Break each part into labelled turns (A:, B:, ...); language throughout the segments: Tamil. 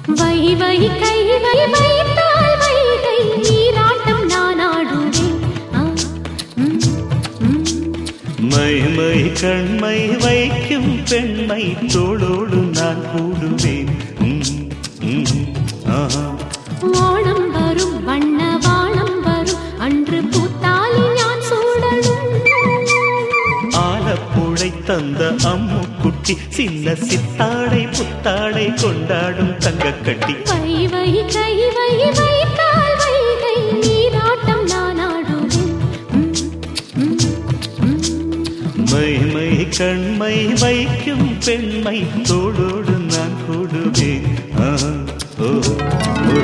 A: வை வை கை வை வைத்தால் வைகை நீராட்டம் நான் ஆடுவேன் ஆ, ம், ம்.
B: மை மை கண்மை வைக்கும் பெண்மை தோளோடு நான் கூடுவேன் ம், ம், ஆஹா.
A: ஓணம் வரும் வண்ண வானம் வரும் அன்று பூத்தாலி நான் சூடணும்
B: ஆலப்புழை தந்த அம்மு குட்டி சின்ன சித்தாடை புத்தாடை கொண்டாடும் தங்கக்கட்டி
A: வை வை கை வை வைத்தால் வைகை நீராட்டம் நான் ஆடுவேன் ம், ம், ம்.
B: மை மை கண்மை வைக்கும் பெண்மை தோளோடு நான் கூடுவேன் ஆஹா. ஓ, ஓ.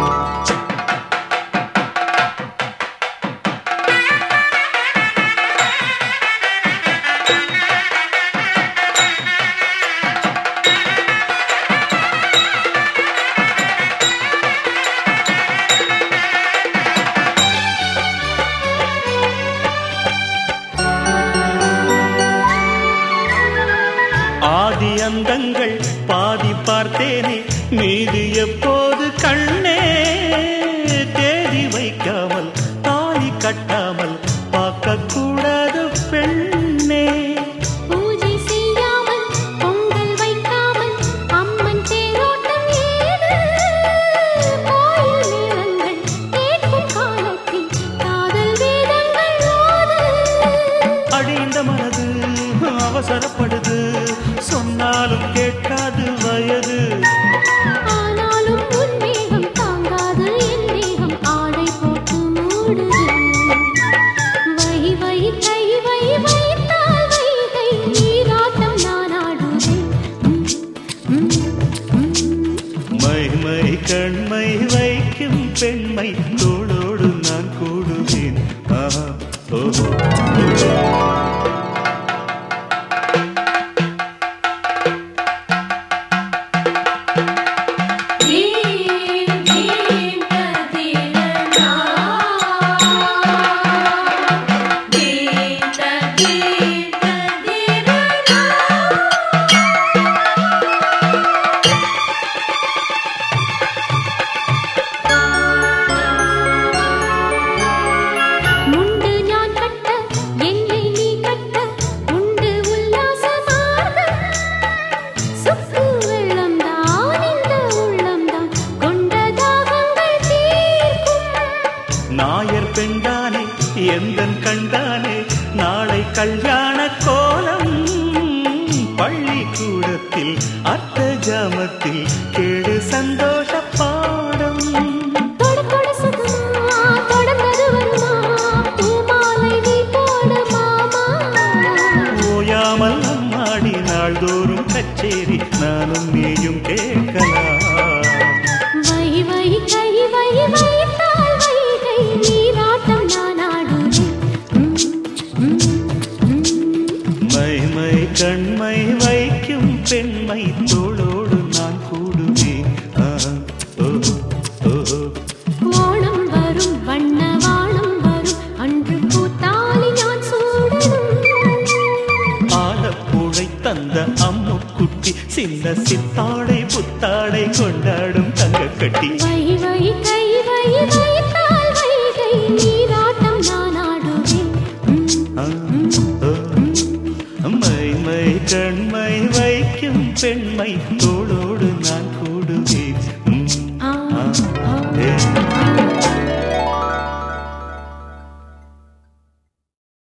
B: ஆதி அந்தங்கள் பாதி பார்த்தேனே மீது எப்போது கண்ணே தேதி வைக்காமல் தாலி கட்டாமல் பார்க்க கூடாது பெண்ணே
A: பூஜை செய்யாமல் பொங்கல் வைக்காமல் அம்மன் தேரோட்டம் ஏது கோயில் மேளங்கள் கேட்கும் காலத்தில் காதல் வேதங்கள் ஓது
B: அழிந்த மனது அவசரப்படுது சொன்னாலும் கேட்காது வயது
A: ஆனாலும் உன் மேகம் தாங்காது என் தேகம் ஆடை போட்டு மூடுது வை வை கை வை வைத்தால் வைகை நீராட்டம் நான் ஆடுவேன் ம், ம், ம்.
B: மை மை கண்மை வைக்கும் பெண்மை தோளோடு நான் கூடுவேன் ஆஹா, ஓஹோ, ஓஹோ.
A: தீம் தீம் கதிரனா தீம் தீம் கதிரனா முண்டு ഞാൻ കട്ട എന്നെ നീ കട്ട ഉണ്ട് ഉല്ലാസമാർഗം സുക്കു വെള്ളം താൻ இந்த உள்ளம் தான் கொண்ட தாகங்கள் தீர்க்கும்
B: நாயர் பெண்டானே எந்தன் கண்டானே நாளை கல்யாண கோலம் பள்ளிக்கூடத்தில் அர்த்த ஜாமத்தில் கேடு சந்தோஷ பாடம்
A: தொட தொட சுகமா தொடர்ந்தது வருமா பூமாலை நீ போடு மாமா
B: ஓயாமல் அம்மாடி நாள்தோறும் கச்சேரி நானும் நீயும் கேட்கலாம்
A: வை வை கை வை வைத்தால் வைகை நீராட்டம் நான் ஆடுவேன் ம், ம், ம்.
B: மை மை கண்மை வைக்கும் பெண்மை தோளோடு நான் கூடுவேன் ஆஹா, ஓஹோ, ஓஹோ.
A: ஓணம் வரும் வண்ண வானம் வரும் அன்று பூத்தாலி நான் சூடணும்
B: ஆலப்புழை தந்த அம்மு குட்டி சின்ன சித்தாடை புத்தாடை கொண்டாடும் தங்கக்கட்டி
A: வை வை கை வை வைத்தால் வைகை நீராட்டம் நான் ஆடுவேன் ம்,
B: ஆ, ஓ. மை மை கண்மை வைக்கும் பெண்மை தோளோடு நான் கூடுவேன்